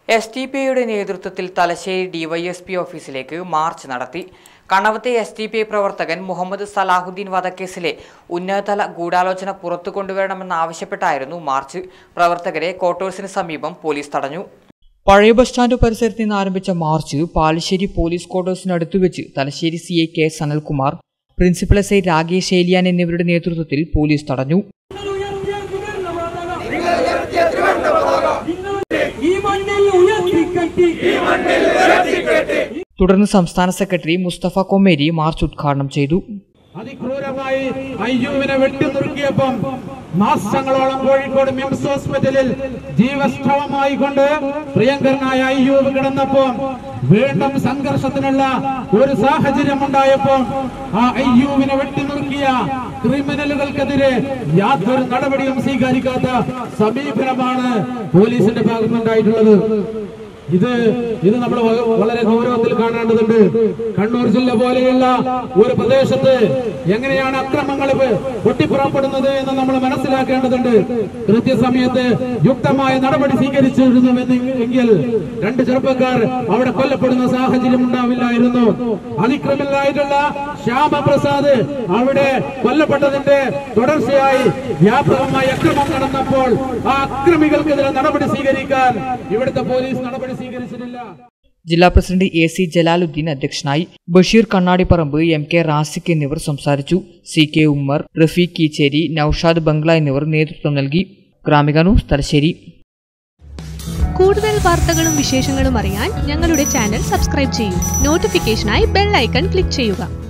S D P ഐയുടെ നേതൃത്വത്തിൽ Thalassery DYSP ഓഫീസിലേക്ക് മാർച്ച് നടത്തി കണവത്തെ എസ് ടി പി ഐ പ്രവർത്തകൻ മുഹമ്മദ് സലാഹുദ്ദീൻ വധക്കേസിലെ ഉന്നതതല ഗൂഢാലോചന പുറത്തു കൊണ്ടുവരണമെന്നാവശ്യപ്പെട്ടായിരുന്നു മാർച്ച് പ്രവർത്തകരെ ക്വാർട്ടേഴ്സിന് സമീപം പോലീസ് തടഞ്ഞു പഴയ ബസ് സ്റ്റാൻഡ് പരിസരത്ത് നിന്ന് ആരംഭിച്ച മാർച്ച് പാലശ്ശേരി പോലീസ് ക്വാർട്ടേഴ്സിനടുത്ത് വെച്ച് Thalassery C I K Sanalkumar principal S I Rakesh Eliyan എന്നിവരുടെ നേതൃത്വത്തിൽ പോലീസ് തടഞ്ഞു ഈ മണ്ണിൽ ഉയർത്തിക്കെട്ടി തുടർന്ന് സംസ്ഥാന സെക്രട്ടറി മുസ്തഫ കൊമ്മേരി മാർച്ച് ഉദ്ഘാടനം ചെയ്തു അതിക്രൂരമായി അയ്യൂവിനെ വെട്ടിനുറുക്കിയപ്പം മാസങ്ങളോളം കോഴിക്കോട് മിംസ് ഹോസ്പിറ്റലിൽ ജീവസ്ത്രവമായി കൊണ്ട് പ്രിയങ്കരനായ അയ്യൂബ് കിടന്നപ്പോ വീണ്ടും സംഘർഷത്തിനുള്ള ഒരു സാഹചര്യം ഉണ്ടായപ്പോൾ ആ അയ്യൂവിനെ വെട്ടിനുറുക്കിയ ക്രിമിനലുകൾക്കെതിരെ യാതൊരു നടപടിയും സ്വീകരിക്കാത്ത സമീപനമാണ് പോലീസിന്റെ ഭാഗത്തുനിന്നുണ്ടായിട്ടുള്ളത് ഇത് ഇത് നമ്മൾ വ- വളരെ ഗൗരവത്തിൽ കാണേണ്ടതുണ്ട് കണ്ണൂർ ജില്ല പോലെയുള്ള ഒരു പ്രദേശത്ത് എങ്ങനെയാണ് അക്രമങ്ങൾ ഇപ്പൊ പൊട്ടിപ്പുറപ്പെടുന്നത് എന്ന് നമ്മൾ മനസ്സിലാക്കേണ്ടതുണ്ട് കൃത്യസമയത്ത് യുക്തമായ നടപടി സ്വീകരിച്ചിരുന്നുവെന്ന് എങ്കിൽ രണ്ട് ചെറുപ്പക്കാർ അവിടെ കൊല്ലപ്പെടുന്ന സാഹചര്യം ഉണ്ടാവില്ലായിരുന്നു അതിക്രമിലായിട്ടുള്ള ശ്യാമപ്രസാദ് അവിടെ കൊല്ലപ്പെട്ടതിന്റെ തുടർച്ചയായി വ്യാപകമായി അക്രമം നടന്നപ്പോൾ ആ അക്രമികൾക്കെതിരെ നടപടി സ്വീകരിക്കാൻ ഇവിടുത്തെ പോലീസ് നടപടി സ്വീകരിച്ചിട്ടില്ല ജില്ലാ പ്രസിഡന്റ് എ സി ജലാലുദ്ദീൻ അധ്യക്ഷനായി ബഷീർ കണ്ണാടിപ്പറമ്പ് എം കെ റാസിഖ് എന്നിവർ സംസാരിച്ചു സി കെ ഉമ്മർ റഫീഖ് കീച്ചേരി നൌഷാദ് ബംഗ്ല എന്നിവർ നേതൃത്വം നൽകി ഗ്രാമിക ന്യൂസ് തലശ്ശേരി കൂടുതൽ വാർത്തകളും വിശേഷങ്ങളും അറിയാൻ ഞങ്ങളുടെ ചാനൽ സബ്സ്ക്രൈബ് ചെയ്യൂ നോട്ടിഫിക്കേഷനായി ബെൽ ഐക്കൺ ക്ലിക്ക് ചെയ്യുക